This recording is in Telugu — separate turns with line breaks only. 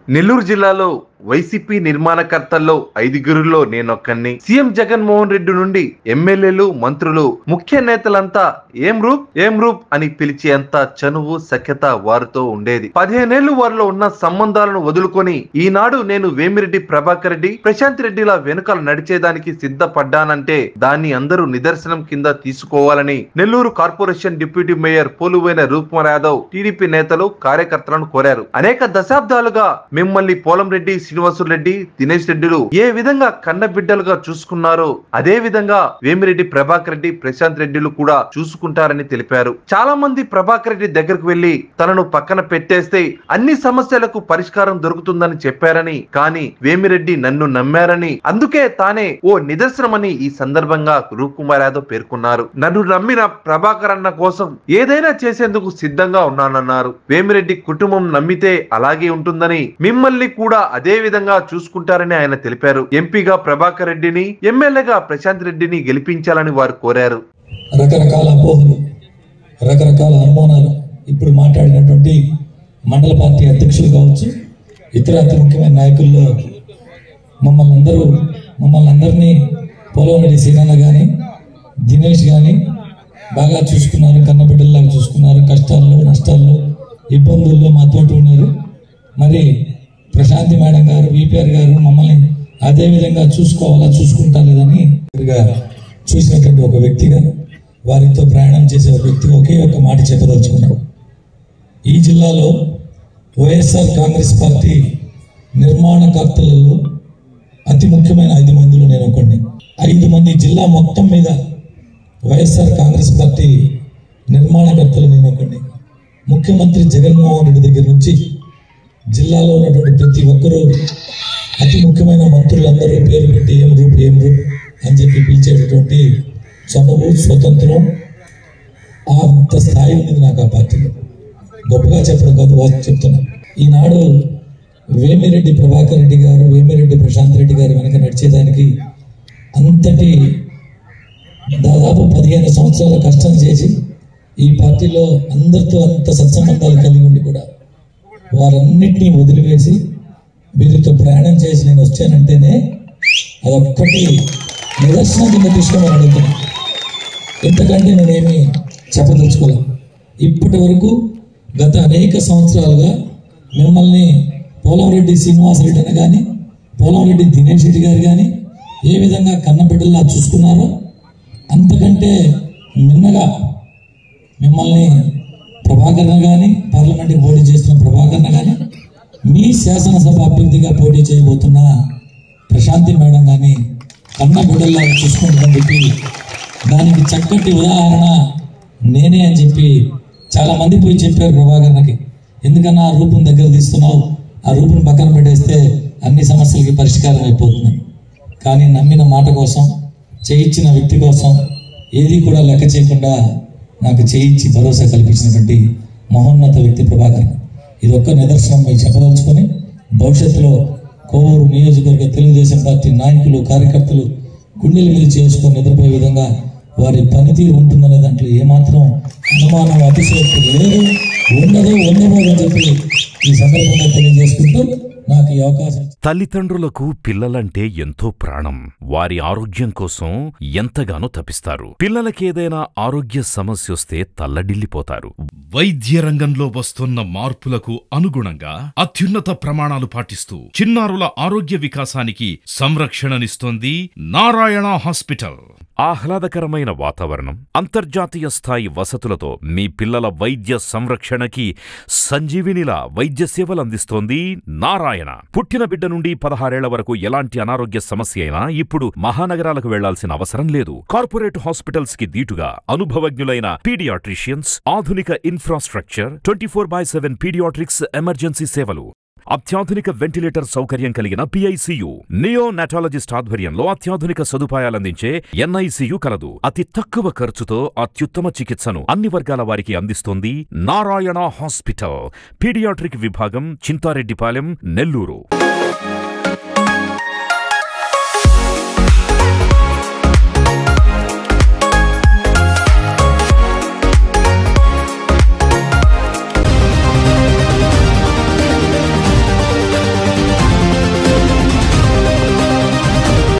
నెల్లూరు జిల్లాలో వైసీపీ నిర్మాణకర్తల్లో ఐదుగురిలో నేనొక్కన్ని సీఎం జగన్మోహన్ రెడ్డి నుండి ఎమ్మెల్యేలు మంత్రులు ముఖ్య నేతలంతా ఏం రూప్ ఏం రూప్ అని పిలిచేంత చనువు సఖ్యత వారితో ఉండేది పదిహేనేళ్లు వారిలో ఉన్న సంబంధాలను వదులుకొని ఈనాడు నేను వేమిరెడ్డి ప్రభాకర్ రెడ్డి ప్రశాంత్ రెడ్డిల వెనుకలు నడిచేదానికి సిద్ధపడ్డానంటే దాన్ని అందరూ నిదర్శనం కింద తీసుకోవాలని నెల్లూరు కార్పొరేషన్ డిప్యూటీ మేయర్ పోలువైన రూప్కుమార్ యాదవ్ టీడీపీ నేతలు కార్యకర్తలను కోరారు అనేక దశాబ్దాలుగా మిమ్మల్ని పోలంరెడ్డి శ్రీనివాసులు రెడ్డి దినేష్ రెడ్డిలు ఏ విధంగా కన్న బిడ్డలుగా చూసుకున్నారో అదే విధంగా వేమిరెడ్డి ప్రభాకర్ రెడ్డి ప్రశాంత్ రెడ్డిలు కూడా చూసుకుంటారని తెలిపారు చాలా మంది ప్రభాకర్ రెడ్డి దగ్గరకు వెళ్లి తనను పక్కన పెట్టేస్తే అన్ని సమస్యలకు పరిష్కారం దొరుకుతుందని చెప్పారని కానీ వేమిరెడ్డి నన్ను నమ్మారని అందుకే తానే ఓ నిదర్శనమని ఈ సందర్భంగా రూప్ కుమార్ యాదవ్ పేర్కొన్నారు నన్ను నమ్మిన ప్రభాకర్ అన్న కోసం ఏదైనా చేసేందుకు సిద్ధంగా ఉన్నానన్నారు వేమిరెడ్డి కుటుంబం నమ్మితే అలాగే ఉంటుందని మిమ్మల్ని కూడా అదే విధంగా చూసుకుంటారని ఆయన తెలిపారు ఎంపీగా ప్రభాకర్ రెడ్డిని ఎమ్మెల్యేగా ప్రశాంత్ రెడ్డిని గెలిపించాలని వారు కోరారు
రకరకాల అపోహలు రకరకాల అనుమానాలు ఇప్పుడు మాట్లాడినటువంటి మండల పార్టీ అధ్యక్షులు కావచ్చు ఇతర అతి ముఖ్యమైన నాయకుల్లో మమ్మల్ని అందరూ మమ్మల్ని అందరినీ పోలవరెడ్డి సీనన్న కానీ దినేష్ కానీ బాగా చూసుకున్నారు కన్నబిడ్డల్లాగా చూసుకున్నారు కష్టాల్లో నష్టాల్లో ఇబ్బందుల్లో మాతోటి ఉన్నారు మరి ప్రశాంతి మేడం గారు విపిఆర్ గారు మమ్మల్ని అదే విధంగా చూసుకోవాలా చూసుకుంటా లేదని గా చూసినటువంటి ఒక వ్యక్తిగా వారితో ప్రయాణం చేసే ఒక వ్యక్తిగా ఒకే ఒక మాట చెప్పదలుచుకున్నాడు ఈ జిల్లాలో వైఎస్ఆర్ కాంగ్రెస్ పార్టీ నిర్మాణకర్తలలో అతి ముఖ్యమైన ఐదు మందిలో నేను ఒకడిని ఐదు మంది జిల్లా మొత్తం మీద వైఎస్ఆర్ కాంగ్రెస్ పార్టీ నిర్మాణకర్తలు నేను ఒకడిని ముఖ్యమంత్రి జగన్మోహన్ రెడ్డి దగ్గర నుంచి జిల్లాలో ఉన్నటువంటి ప్రతి ఒక్కరూ అతి ముఖ్యమైన మంత్రులందరూ పేరు పెట్టి ఏం రూప్ ఏం రూప్ అని చెప్పి పిలిచేటటువంటి చనువు స్వతంత్రం ఆ అంత స్థాయి ఉంది నాకు ఆ పార్టీలో గొప్పగా చెప్పడం కాదు వాస్తు చెప్తున్నా ఈనాడు వేమిరెడ్డి ప్రభాకర్ రెడ్డి గారు వేమిరెడ్డి ప్రశాంత్ రెడ్డి గారు వెనక నడిచేదానికి అంతటి దాదాపు పదిహేను సంవత్సరాల కష్టం చేసి ఈ పార్టీలో అందరితో అంత సత్సంబంధాలు కలిగి ఉండి కూడా వారన్నిటినీ వదిలివేసి వీరితో ప్రయాణం చేసి నేను వచ్చానంటేనే అదొక్కటి నిదర్శనం కింద తీసుకోమని అడుగుతున్నా ఎంతకంటే నేనేమి చెప్పదలుచుకోలేం ఇప్పటి వరకు గత అనేక సంవత్సరాలుగా మిమ్మల్ని పోలంరెడ్డి శ్రీనివాసరెడ్డి అని కానీ పోలంరెడ్డి దినేష్ రెడ్డి గారు కానీ ఏ విధంగా కన్నబిడ్డల్లా చూసుకున్నారో అంతకంటే మిన్నగా మిమ్మల్ని ప్రభాకరణ కానీ పార్లమెంట్కి పోటీ చేస్తున్న ప్రభాకరణ కానీ మీ శాసనసభ అభ్యర్థిగా పోటీ చేయబోతున్న ప్రశాంతి మేడం కానీ కన్న బిడ్డల్లా చూసుకుంటుందని చెప్పి దానికి చక్కటి ఉదాహరణ నేనే అని చెప్పి చాలా మంది పోయి చెప్పారు ప్రభాకర్ణకి ఎందుకన్నా ఆ రూపం దగ్గర తీస్తున్నావు ఆ రూపుని పక్కన పెట్టేస్తే అన్ని సమస్యలకి పరిష్కారం అయిపోతుంది కానీ నమ్మిన మాట కోసం చేయించిన వ్యక్తి కోసం ఏది కూడా లెక్క చేయకుండా నాకు చేయించి భరోసా కల్పించినటువంటి మహోన్నత వ్యక్తి ప్రభాకర్ ఇది ఒక్క నిదర్శనం మీరు చెప్పదలుచుకొని భవిష్యత్తులో కోవూరు నియోజకవర్గ తెలుగుదేశం పార్టీ నాయకులు కార్యకర్తలు గుండెల మీద చేసుకొని నిద్రపోయే విధంగా వారి పనితీరు ఉంటుందనే దాంట్లో ఏమాత్రం అనుమానం అతిశయోక్తి లేదు ఉండదు ఉండబోదని చెప్పి ఈ సందర్భంగా తెలియజేసుకుంటూ నాకు ఈ అవకాశం
తల్లిదండ్రులకు పిల్లలంటే ఎంతో ప్రాణం వారి ఆరోగ్యం కోసం ఎంతగానో తపిస్తారు పిల్లలకేదైనా ఆరోగ్య సమస్యొస్తే తల్లడిల్లిపోతారు
వైద్య రంగంలో వస్తున్న మార్పులకు అనుగుణంగా అత్యున్నత ప్రమాణాలు పాటిస్తూ చిన్నారుల ఆరోగ్య వికాసానికి సంరక్షణనిస్తోంది నారాయణ హాస్పిటల్
ఆహ్లాదకరమైన వాతావరణం అంతర్జాతీయ స్థాయి వసతులతో మీ పిల్లల వైద్య సంరక్షణకి సంజీవినిలా వైద్య సేవలు అందిస్తోంది నారాయణ పుట్టిన బిడ్డ నుండి పదహారేళ్ల వరకు ఎలాంటి అనారోగ్య సమస్య అయినా ఇప్పుడు మహానగరాలకు వెళ్లాల్సిన అవసరం లేదు కార్పొరేట్ హాస్పిటల్స్ కి దీటుగా అనుభవజ్ఞులైన పీడియాట్రిషియన్స్ ఆధునిక infrastructure twenty four by seven paediatrics emergency సేవలు అత్యాధునిక వెంటిలేటర్ సౌకర్యం కలిగిన పిఐసియు నియో నాటాలజిస్ట్ ఆధ్వర్యంలో అత్యాధునిక సదుపాయాలందించే ఎన్ఐసియు కలదు అతి తక్కువ ఖర్చుతో అత్యుత్తమ చికిత్సను అన్ని వర్గాల వారికి అందిస్తోంది నారాయణ హాస్పిటల్ పీడియాట్రిక్ విభాగం చింతారెడ్డిపాలెం నెల్లూరు